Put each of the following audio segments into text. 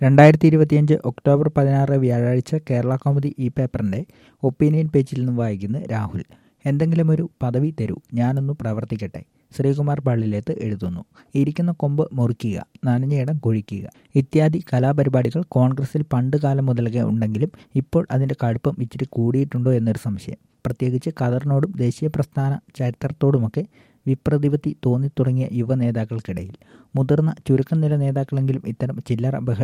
രണ്ടായിരത്തി ഇരുപത്തിയഞ്ച് ഒക്ടോബർ പതിനാറ് വ്യാഴാഴ്ച കേരള കൗമുദി ഈ പേപ്പറിൻ്റെ ഒപ്പീനിയൻ പേജിൽ നിന്നും വായിക്കുന്ന രാഹുൽ എന്തെങ്കിലും ഒരു പദവി തരൂ ഞാനൊന്ന് പ്രവർത്തിക്കട്ടെ ശ്രീകുമാർ പള്ളിലേത്ത് എഴുതുന്നു ഇരിക്കുന്ന കൊമ്പ് മുറിക്കുക നനഞ്ഞയിടം കുഴിക്കുക ഇത്യാദി കലാപരിപാടികൾ കോൺഗ്രസിൽ പണ്ട് കാലം മുതലേ ഉണ്ടെങ്കിലും ഇപ്പോൾ അതിൻ്റെ കടുപ്പം ഇച്ചിരി കൂടിയിട്ടുണ്ടോ എന്നൊരു സംശയം പ്രത്യേകിച്ച് ഖദറിനോടും ദേശീയ പ്രസ്ഥാന ചരിത്രത്തോടുമൊക്കെ വിപ്രതിപത്തി തോന്നിത്തുടങ്ങിയ യുവ നേതാക്കൾക്കിടയിൽ മുതിർന്ന ചുരുക്കം നില നേതാക്കളെങ്കിലും ഇത്തരം ചില്ലറ ബഹ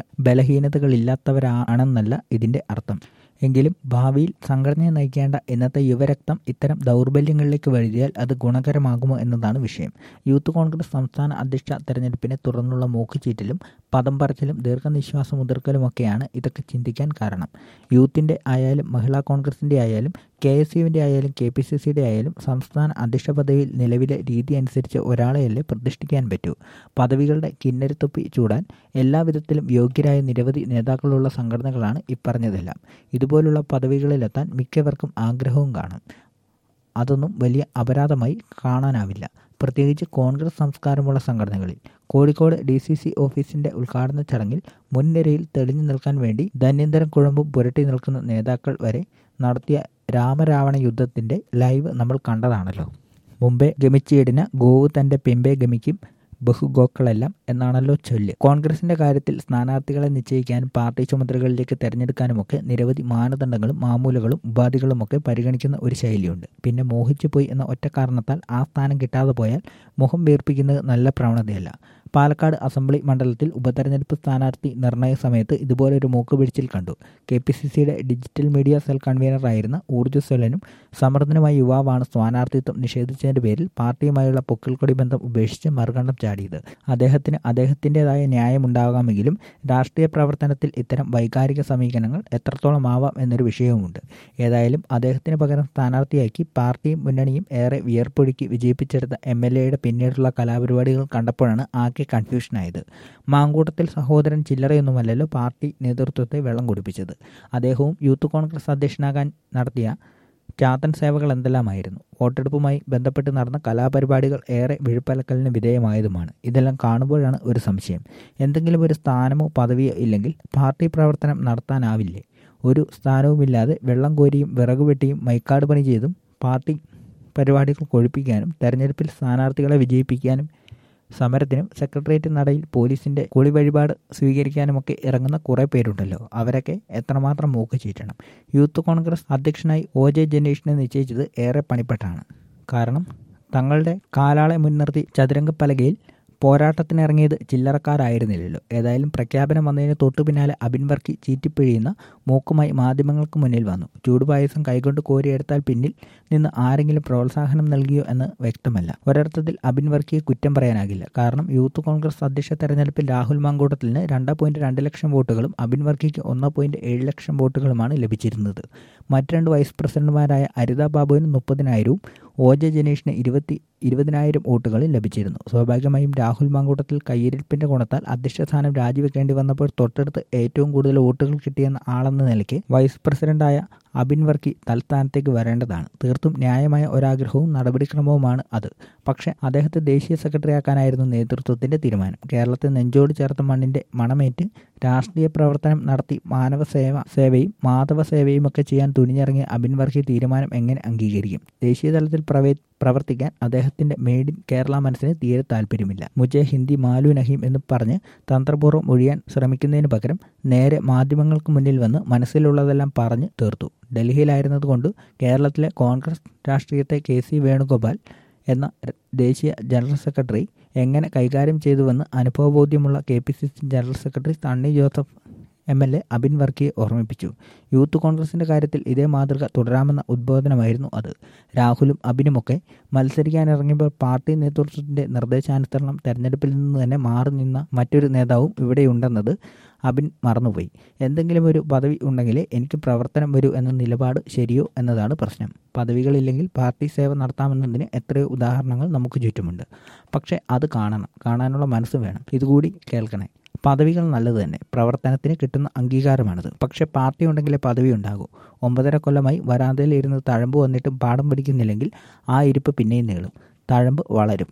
ബലഹീനതകളില്ലാത്തവരാണെന്നല്ല ഇതിൻ്റെ അർത്ഥം എങ്കിലും ഭാവിയിൽ സംഘടനയെ നയിക്കേണ്ട ഇന്നത്തെ യുവരക്തം ഇത്തരം ദൗർബല്യങ്ങളിലേക്ക് വഴുതിയാൽ അത് ഗുണകരമാകുമോ എന്നതാണ് വിഷയം യൂത്ത് കോൺഗ്രസ് സംസ്ഥാന അധ്യക്ഷ തെരഞ്ഞെടുപ്പിനെ തുടർന്നുള്ള മൂക്കുചീറ്റലും പദം പറച്ചിലും ദീർഘനിശ്വാസം മുതിർക്കലുമൊക്കെയാണ് ഇതൊക്കെ ചിന്തിക്കാൻ കാരണം യൂത്തിൻ്റെ ആയാലും മഹിളാ കോൺഗ്രസിൻ്റെ ആയാലും കെ എസ് യുവിൻ്റെ ആയാലും കെ പി സി സിയുടെ ആയാലും സംസ്ഥാന അധ്യക്ഷ പദവിയിൽ നിലവിലെ രീതി അനുസരിച്ച് ഒരാളെയല്ലേ പ്രതിഷ്ഠിക്കാൻ പറ്റൂ പദവികളുടെ കിന്നരിത്തൊപ്പി ചൂടാൻ എല്ലാവിധത്തിലും യോഗ്യരായ നിരവധി നേതാക്കളുള്ള സംഘടനകളാണ് ഇപ്പറഞ്ഞതെല്ലാം ഇതുപോലുള്ള പദവികളിലെത്താൻ മിക്കവർക്കും ആഗ്രഹവും കാണും അതൊന്നും വലിയ അപരാധമായി കാണാനാവില്ല പ്രത്യേകിച്ച് കോൺഗ്രസ് സംസ്കാരമുള്ള സംഘടനകളിൽ കോഴിക്കോട് ഡി സി സി ഓഫീസിന്റെ ഉദ്ഘാടന ചടങ്ങിൽ മുൻനിരയിൽ തെളിഞ്ഞു നിൽക്കാൻ വേണ്ടി ധന്യന്തരം കുഴമ്പും പുരട്ടി നിൽക്കുന്ന നേതാക്കൾ വരെ നടത്തിയ രാമരാവണ യുദ്ധത്തിന്റെ ലൈവ് നമ്മൾ കണ്ടതാണല്ലോ മുമ്പേ ഗമിച്ചിടിന ഗോവ് തന്റെ പിമ്പെ ഗമിക്കും ബഹുഗോക്കളെല്ലാം എന്നാണല്ലോ ചൊല്ല് കോൺഗ്രസിന്റെ കാര്യത്തിൽ സ്ഥാനാർത്ഥികളെ നിശ്ചയിക്കാനും പാർട്ടി ചുമതലകളിലേക്ക് തെരഞ്ഞെടുക്കാനുമൊക്കെ നിരവധി മാനദണ്ഡങ്ങളും മാമൂലുകളും ഉപാധികളുമൊക്കെ പരിഗണിക്കുന്ന ഒരു ശൈലിയുണ്ട് പിന്നെ മോഹിച്ചു പോയി എന്ന ഒറ്റ കാരണത്താൽ ആ സ്ഥാനം കിട്ടാതെ പോയാൽ മുഖം വീർപ്പിക്കുന്നത് നല്ല പ്രവണതയല്ല പാലക്കാട് അസംബ്ലി മണ്ഡലത്തിൽ ഉപതെരഞ്ഞെടുപ്പ് സ്ഥാനാർത്ഥി നിർണയ സമയത്ത് ഇതുപോലൊരു മൂക്കുപിടിച്ചിൽ കണ്ടു കെ പി സി സിയുടെ ഡിജിറ്റൽ മീഡിയ സെൽ കൺവീനറായിരുന്ന ഊർജ്ജസ്വലനും സമർത്ഥനുമായ യുവാവാണ് സ്ഥാനാർത്ഥിത്വം നിഷേധിച്ചതിന്റെ പേരിൽ പാർട്ടിയുമായുള്ള പൊക്കിൾക്കൊടി ബന്ധം ഉപേക്ഷിച്ച് മറുകണ്ഠം ചാടിയത് അദ്ദേഹത്തിന് അദ്ദേഹത്തിൻ്റെതായ ന്യായമുണ്ടാകാമെങ്കിലും രാഷ്ട്രീയ പ്രവർത്തനത്തിൽ ഇത്തരം വൈകാരിക സമീപനങ്ങൾ എത്രത്തോളം ആവാം എന്നൊരു വിഷയവുമുണ്ട് ഏതായാലും അദ്ദേഹത്തിന് പകരം സ്ഥാനാർത്ഥിയാക്കി പാർട്ടിയും മുന്നണിയും ഏറെ വിയർപ്പൊഴുക്കി വിജയിപ്പിച്ചെടുത്ത എം എൽ എയുടെ പിന്നീടുള്ള കലാപരിപാടികൾ കണ്ടപ്പോഴാണ് ആകെ കൺഫ്യൂഷനായത് മാങ്കൂട്ടത്തിൽ സഹോദരൻ ചില്ലറയൊന്നുമല്ലല്ലോ പാർട്ടി നേതൃത്വത്തെ വെള്ളം കുടിപ്പിച്ചത് അദ്ദേഹവും യൂത്ത് കോൺഗ്രസ് അധ്യക്ഷനാകാൻ നടത്തിയ ചാത്തൻ സേവകൾ എന്തെല്ലാമായിരുന്നു വോട്ടെടുപ്പുമായി ബന്ധപ്പെട്ട് നടന്ന കലാപരിപാടികൾ ഏറെ വിഴുപ്പലക്കലിന് വിധേയമായതുമാണ് ഇതെല്ലാം കാണുമ്പോഴാണ് ഒരു സംശയം എന്തെങ്കിലും ഒരു സ്ഥാനമോ പദവിയോ ഇല്ലെങ്കിൽ പാർട്ടി പ്രവർത്തനം നടത്താനാവില്ലേ ഒരു സ്ഥാനവുമില്ലാതെ വെള്ളം കോരിയും വിറക് വെട്ടിയും മൈക്കാട് പണി ചെയ്തും പാർട്ടി പരിപാടികൾ കൊഴിപ്പിക്കാനും തെരഞ്ഞെടുപ്പിൽ സ്ഥാനാർത്ഥികളെ വിജയിപ്പിക്കാനും സമരത്തിനും സെക്രട്ടേറിയറ്റ് നടയിൽ പോലീസിന്റെ കുളി വഴിപാട് സ്വീകരിക്കാനുമൊക്കെ ഇറങ്ങുന്ന കുറേ പേരുണ്ടല്ലോ അവരൊക്കെ എത്രമാത്രം മൂക്ക് ചീറ്റണം യൂത്ത് കോൺഗ്രസ് അധ്യക്ഷനായി ഒ ജെ ജനീഷിനെ നിശ്ചയിച്ചത് ഏറെ പണിപ്പെട്ടാണ് കാരണം തങ്ങളുടെ കാലാളെ മുൻനിർത്തി ചതുരംഗപ്പലകയിൽ പോരാട്ടത്തിനിറങ്ങിയത് ചില്ലറക്കാരായിരുന്നില്ലല്ലോ ഏതായാലും പ്രഖ്യാപനം വന്നതിന് തൊട്ടു പിന്നാലെ അബിൻ വർക്കി ചീറ്റിപ്പിഴിയുന്ന മൂക്കുമായി മാധ്യമങ്ങൾക്ക് മുന്നിൽ വന്നു ചൂടുപായസം കൈകൊണ്ട് കോരിയെടുത്താൽ പിന്നിൽ നിന്ന് ആരെങ്കിലും പ്രോത്സാഹനം നൽകിയോ എന്ന് വ്യക്തമല്ല ഒരർത്ഥത്തിൽ അബിൻ വർക്കിയെ കുറ്റം പറയാനാകില്ല കാരണം യൂത്ത് കോൺഗ്രസ് അധ്യക്ഷ തെരഞ്ഞെടുപ്പിൽ രാഹുൽ മാങ്കൂട്ടത്തിന് രണ്ട് പോയിന്റ് രണ്ട് ലക്ഷം വോട്ടുകളും അബിൻ വർക്കിക്ക് ഒന്ന് പോയിന്റ് ഏഴ് ലക്ഷം വോട്ടുകളുമാണ് ലഭിച്ചിരുന്നത് മറ്റ് രണ്ട് വൈസ് പ്രസിഡന്റുമാരായ അരിത ബാബുവിന് മുപ്പതിനായിരവും ഒ ജെ ജനീഷിന് ഇരുപത്തി ഇരുപതിനായിരം വോട്ടുകളും ലഭിച്ചിരുന്നു സ്വാഭാവികമായും രാഹുൽ മാങ്കൂട്ടത്തിൽ കയ്യിരിപ്പിന്റെ ഗുണത്താൽ അധ്യക്ഷ സ്ഥാനം രാജിവെക്കേണ്ടി വന്നപ്പോൾ തൊട്ടടുത്ത് ഏറ്റവും കൂടുതൽ വോട്ടുകൾ കിട്ടിയെന്ന ആളെന്ന നിലയ്ക്ക് വൈസ് പ്രസിഡന്റായ അബിൻ വർക്കി തൽസ്ഥാനത്തേക്ക് വരേണ്ടതാണ് തീർത്തും ന്യായമായ ഒരാഗ്രഹവും നടപടിക്രമവുമാണ് അത് പക്ഷേ അദ്ദേഹത്തെ ദേശീയ സെക്രട്ടറിയാക്കാനായിരുന്നു നേതൃത്വത്തിന്റെ തീരുമാനം കേരളത്തെ നെഞ്ചോട് ചേർത്ത മണ്ണിന്റെ മണമേറ്റ് രാഷ്ട്രീയ പ്രവർത്തനം നടത്തി മാനവ സേവ സേവയും മാധവ സേവയും ഒക്കെ ചെയ്യാൻ തുനിഞ്ഞിറങ്ങിയ അബിൻ വർക്കി തീരുമാനം എങ്ങനെ അംഗീകരിക്കും ദേശീയ തലത്തിൽ പ്രവേ പ്രവർത്തിക്കാൻ അദ്ദേഹത്തിന്റെ മെയ്ഡ് ഇൻ കേരള മനസ്സിന് തീരെ താല്പര്യമില്ല മുജെ ഹിന്ദി മാലു നഹീം എന്ന് പറഞ്ഞ് തന്ത്രപൂർവ്വം ഒഴിയാൻ ശ്രമിക്കുന്നതിന് പകരം നേരെ മാധ്യമങ്ങൾക്ക് മുന്നിൽ വന്ന് മനസ്സിലുള്ളതെല്ലാം പറഞ്ഞ് തീർത്തു ഡൽഹിയിലായിരുന്നതുകൊണ്ട് കേരളത്തിലെ കോൺഗ്രസ് രാഷ്ട്രീയത്തെ കെ സി വേണുഗോപാൽ എന്ന ദേശീയ ജനറൽ സെക്രട്ടറി എങ്ങനെ കൈകാര്യം ചെയ്തുവെന്ന് അനുഭവബോധ്യമുള്ള K P C C general secretary Sunny Joseph M L A Abin വർക്കിയെ ഓർമ്മിപ്പിച്ചു യൂത്ത് കോൺഗ്രസിന്റെ കാര്യത്തിൽ ഇതേ മാതൃക തുടരാമെന്ന ഉദ്ബോധനമായിരുന്നു അത് രാഹുലും അബിനുമൊക്കെ മത്സരിക്കാനിറങ്ങിയപ്പോൾ പാർട്ടി നേതൃത്വത്തിന്റെ നിർദ്ദേശാനുസരണം തെരഞ്ഞെടുപ്പിൽ നിന്ന് തന്നെ മാറി നിന്ന മറ്റൊരു നേതാവും ഇവിടെയുണ്ടെന്നത് അബിൻ മറന്നുപോയി എന്തെങ്കിലും ഒരു പദവി ഉണ്ടെങ്കിലേ എനിക്ക് പ്രവർത്തനം വരൂ എന്ന നിലപാട് ശരിയോ എന്നതാണ് പ്രശ്നം പദവികളില്ലെങ്കിൽ പാർട്ടി സേവ നടത്താമെന്നതിന് എത്രയോ ഉദാഹരണങ്ങൾ നമുക്ക് ചുറ്റുമുണ്ട് പക്ഷേ അത് കാണണം കാണാനുള്ള മനസ്സ് വേണം ഇതുകൂടി കേൾക്കണേ പദവികൾ നല്ലത് തന്നെ പ്രവർത്തനത്തിന് കിട്ടുന്ന അംഗീകാരമാണത് പക്ഷെ പാർട്ടി ഉണ്ടെങ്കിലേ പദവി ഉണ്ടാകൂ ഒമ്പതര കൊല്ലമായി വരാന്തയിൽ ഇരുന്ന് തഴമ്പ് വന്നിട്ടും പാഠം പഠിക്കുന്നില്ലെങ്കിൽ ആ ഇരിപ്പ് പിന്നെയും നീളും തഴമ്പ് വളരും